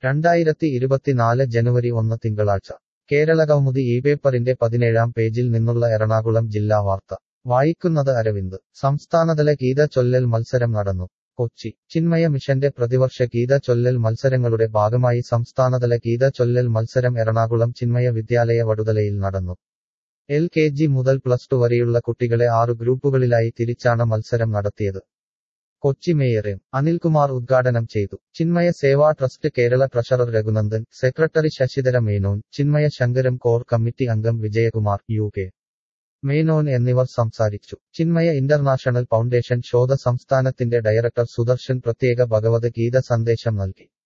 രണ്ടായിരത്തി ഇരുപത്തിനാല് ജനുവരി ഒന്ന് തിങ്കളാഴ്ച കേരളകൗമുദി ഈ പേപ്പറിന്റെ പതിനേഴാം പേജിൽ നിന്നുള്ള എറണാകുളം ജില്ലാ വാർത്ത വായിക്കുന്നത് അരവിന്ദ് സംസ്ഥാനതല ഗീത ചൊല്ലൽ മത്സരം നടന്നു കൊച്ചി ചിന്മയ മിഷന്റെ പ്രതിവർഷ ഗീത ചൊല്ലൽ മത്സരങ്ങളുടെ ഭാഗമായി സംസ്ഥാനതല ഗീത ചൊല്ലൽ മത്സരം എറണാകുളം ചിന്മയ വിദ്യാലയ വടുതലയിൽ നടന്നു എൽ കെ ജി മുതൽ പ്ലസ് ടു വരെയുള്ള കുട്ടികളെ ആറു ഗ്രൂപ്പുകളിലായി തിരിച്ചാണ് മത്സരം നടത്തിയത് കൊച്ചി മേയർ എം അനിൽകുമാർ ഉദ്ഘാടനം ചെയ്തു Chinmaya Seva trust Kerala treasurer Raghunandan secretary Sasidhara Menon Chinmaya Sankaram core committee അംഗം വിജയകുമാർ യു കെ മേനോൻ എന്നിവർ സംസാരിച്ചു ചിന്മയ ഇന്റർനാഷണൽ ഫൗണ്ടേഷൻ ശോധ സംസ്ഥാനത്തിന്റെ ഡയറക്ടർ സുദർശൻ പ്രത്യേക ഭഗവത് ഗീത സന്ദേശം നൽകി